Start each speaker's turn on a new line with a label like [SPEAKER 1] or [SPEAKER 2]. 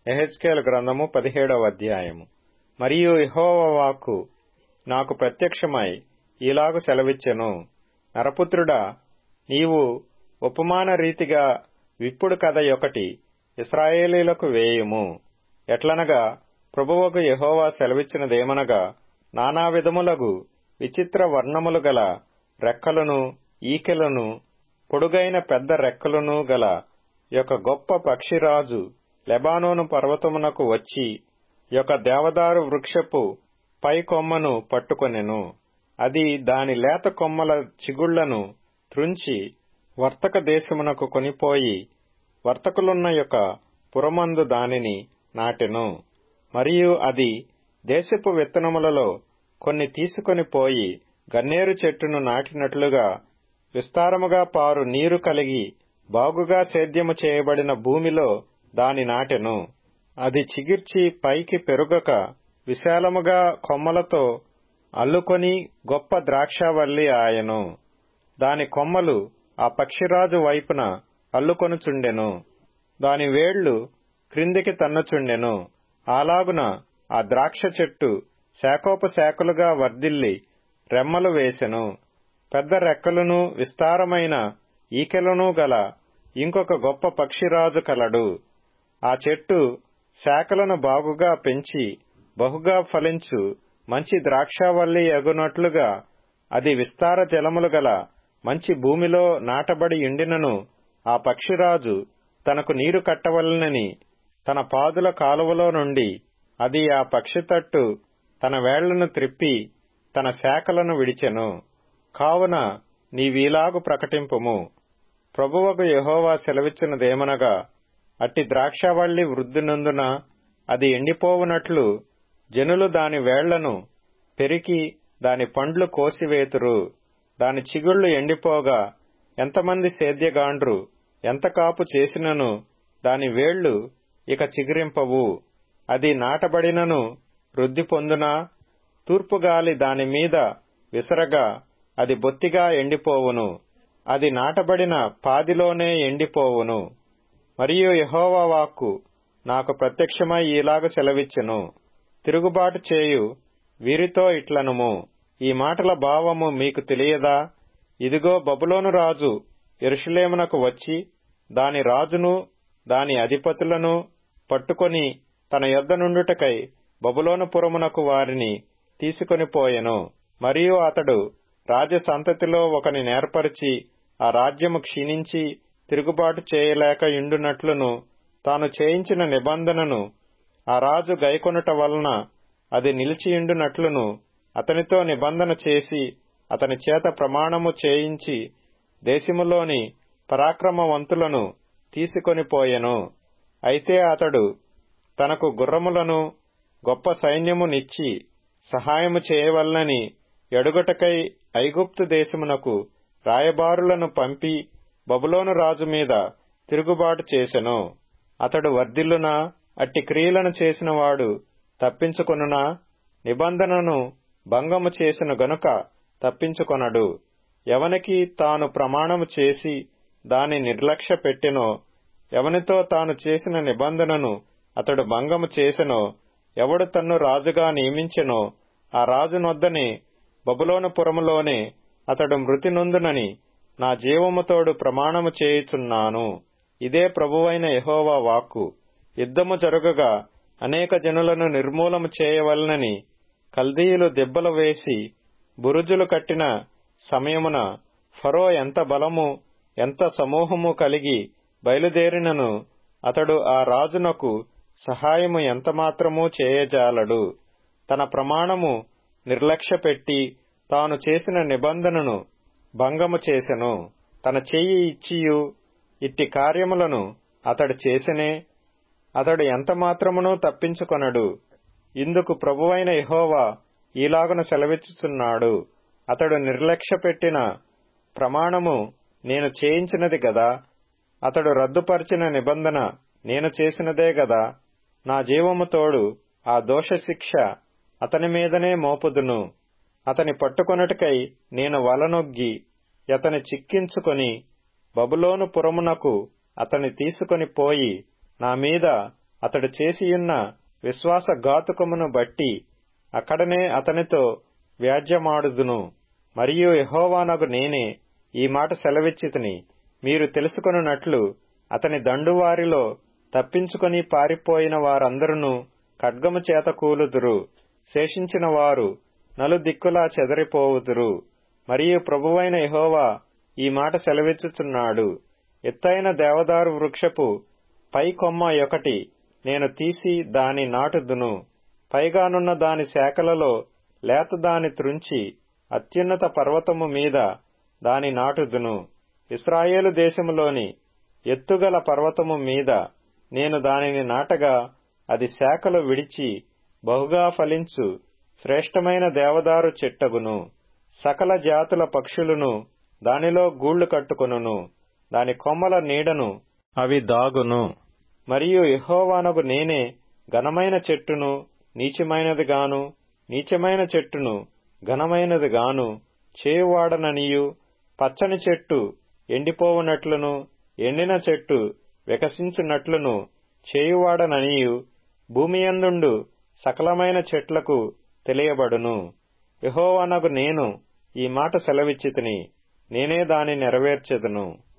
[SPEAKER 1] ఎహెచ్కేల్ గ్రంథము పదిహేడవ అధ్యాయము మరియు యెహోవా వాక్కు నాకు ప్రత్యక్షమై ఈలాగు సెలవిచ్చెను నరపుత్రుడా నీవు ఉపమాన రీతిగా విప్పుడు కథ ఒకటి ఇస్రాయేలీలకు వేయుము ఎట్లనగా ప్రభువకు యెహోవా సెలవిచ్చినదేమనగా నానా విధములగు విచిత్ర వర్ణములు గల రెక్కలను ఈకెలను పొడుగైన పెద్ద రెక్కలను గల యొక్క గొప్ప పక్షిరాజు లెబానోను పర్వతమునకు వచ్చి యొక్క దేవదారు వృక్షపు పై కొమ్మను పట్టుకొనెను అది దాని లేత కొమ్మల చిగుళ్లను త్రుంచి వర్తక దేశమునకు కొనిపోయి వర్తకులున్న యొక్క పురమందు దానిని నాటెను మరియు అది దేశపు విత్తనములలో కొన్ని తీసుకొని పోయి గన్నేరు చెట్టును నాటినట్లుగా విస్తారముగా పారు నీరు కలిగి బాగుగా సేద్యము చేయబడిన భూమిలో దాని నాటెను అది చిగిర్చి పైకి పెరుగక విశాలముగా కొమ్మలతో అల్లుకొని గొప్ప ద్రాక్షావల్లి ఆయను దాని కొమ్మలు ఆ పక్షిరాజు వైపున అల్లుకొనుచుండెను దాని వేళ్లు క్రిందికి తన్నుచుండెను అలాగున ఆ ద్రాక్ష చెట్టు శాఖోపశాఖలుగా వర్ధిల్లి రెమ్మలు వేసెను పెద్ద రెక్కలను విస్తారమైన ఈకెలను గల ఇంకొక గొప్ప పక్షిరాజు కలడు ఆ చెట్టు శాఖలను బాగుగా పెంచి బహుగా ఫలించు మంచి ద్రాక్షావల్లి ఎగునట్లుగా అది విస్తార జలములు గల మంచి భూమిలో నాటబడి ఉండినను ఆ పక్షిరాజు తనకు నీరు కట్టవలనని తన పాదుల కాలువలో నుండి అది ఆ పక్షి తట్టు తన వేళ్లను త్రిప్పి తన శాఖలను విడిచెను కావున నీవీలాగు ప్రకటింపుము ప్రభువకు యహోవా సెలవిచ్చినదేమనగా అట్టి ద్రాక్షావల్లి వృద్ధినందున అది ఎండిపోవునట్లు జనులు దాని వేళ్లను పెరికి దాని పండ్లు కోసివేతురు దాని చిగుళ్లు ఎండిపోగా ఎంతమంది సేద్యగాండ్రు ఎంత కాపు చేసినను దాని వేళ్లు ఇక చిగురింపవు అది నాటబడినను వృద్ధి పొందునా తూర్పుగాలి దాని మీద విసరగా అది బొత్తిగా ఎండిపోవును అది నాటబడిన పాదిలోనే ఎండిపోవును మరియు యహోవా వాక్కు నాకు ప్రత్యక్షమై ఈలాగ సెలవిచ్చెను తిరుగుబాటు చేయు వీరితో ఇట్లనుము ఈ మాటల భావము మీకు తెలియదా ఇదిగో బబులోను రాజు ఎరుషులేమునకు వచ్చి దాని రాజును దాని అధిపతులను పట్టుకొని తన యొద్ద నుండుటకై బబులోనుపురమునకు వారిని తీసుకొని పోయెను మరియు అతడు రాజసంతతిలో ఒకని నేర్పరిచి ఆ రాజ్యము క్షీణించి తిరుగుబాటు చేయలేక ఇండునట్లును తాను చేయించిన నిబంధనను ఆ రాజు గైకొనుట వలన అది నిలిచియుండునట్లును అతనితో నిబంధన చేసి అతని చేత ప్రమాణము చేయించి దేశములోని పరాక్రమవంతులను తీసుకొని పోయెను అయితే అతడు తనకు గుర్రములను గొప్ప సైన్యమునిచ్చి సహాయము చేయవలనని ఎడుగటకై ఐగుప్తు దేశమునకు రాయబారులను పంపి బబులోను రాజు మీద తిరుగుబాటు చేసెను అతడు వర్ధిల్లునా అట్టి క్రియలను చేసినవాడు తప్పించుకొనునా నిబంధనను భంగము చేసిన గనుక తప్పించుకొనడు ఎవనికి తాను ప్రమాణము చేసి దాని నిర్లక్ష్య పెట్టెనో ఎవనితో తాను చేసిన నిబంధనను అతడు భంగము చేసెనో ఎవడు తన్ను రాజుగా నియమించెనో ఆ రాజునొద్దనే బబులోనుపురములోనే అతడు మృతి నొందునని నా జీవముతోడు ప్రమాణము చేయుచున్నాను ఇదే ప్రభువైన యహోవా వాక్కు యుద్ధము జరుగగా అనేక జనులను నిర్మూలము చేయవలనని కల్దీయులు దెబ్బలు వేసి బురుజులు కట్టిన సమయమున ఫరో ఎంత బలము ఎంత సమూహము కలిగి బయలుదేరినను అతడు ఆ రాజునకు సహాయము ఎంతమాత్రమూ చేయజాలడు తన ప్రమాణము నిర్లక్ష్యపెట్టి తాను చేసిన నిబంధనను భంగము చేసెను తన చెయ్యి ఇచ్చియు ఇట్టి కార్యములను అతడు చేసెనే అతడు ఎంతమాత్రమునూ తప్పించుకొనడు ఇందుకు ప్రభువైన యహోవా ఈలాగున సెలవిచ్చుచున్నాడు అతడు నిర్లక్ష్యపెట్టిన ప్రమాణము నేను చేయించినది గదా అతడు రద్దుపరిచిన నిబంధన నేను చేసినదే గదా నా జీవము తోడు ఆ దోషశిక్ష అతని మీదనే మోపుదును అతని పట్టుకొనుటకై నేను వలనొగ్గి అతని చిక్కించుకొని బబులోను పురమునకు అతని తీసుకొని పోయి నా మీద అతడు చేసియున్న విశ్వాసఘాతుకమును బట్టి అక్కడనే అతనితో వ్యాజ్యమాడుదును మరియు యహోవానగు నేనే ఈ మాట సెలవిచ్చితిని మీరు తెలుసుకొనున్నట్లు అతని దండువారిలో తప్పించుకొని పారిపోయిన వారందరూ ఖడ్గము చేత కూలుదురు శేషించిన వారు నలుదిక్కులా చెదరిపోవుదురు మరియు ప్రభువైన యహోవా ఈ మాట సెలవిచ్చుచున్నాడు ఎత్తైన దేవదారు వృక్షపు పై కొమ్మ ఒకటి నేను తీసి దాని నాటుదును పైగానున్న దాని శాఖలలో లేత దాని త్రుంచి అత్యున్నత పర్వతము మీద దాని నాటుదును ఇస్రాయేలు దేశములోని ఎత్తుగల పర్వతము మీద నేను దానిని నాటగా అది శాఖలు విడిచి బహుగా ఫలించు శ్రేష్టమైన దేవదారు చెట్టగును సకల జాతుల పక్షులను దానిలో గూళ్లు కట్టుకొనును దాని కొమ్మల నీడను అవి దాగును మరియు యహోవానగు నేనే ఘనమైన చెట్టును నీచమైనదిగాను నీచమైన చెట్టును ఘనమైనదిగాను చేయువాడననియు పచ్చని చెట్టు ఎండిపోవునట్లును ఎండిన చెట్టు వికసించున్నట్లును చేయువాడననియు భూమియందుండు సకలమైన చెట్లకు తెలియబడును యహోవనగు నేను ఈ మాట సెలవిచ్చితిని నేనే దాని నెరవేర్చెదను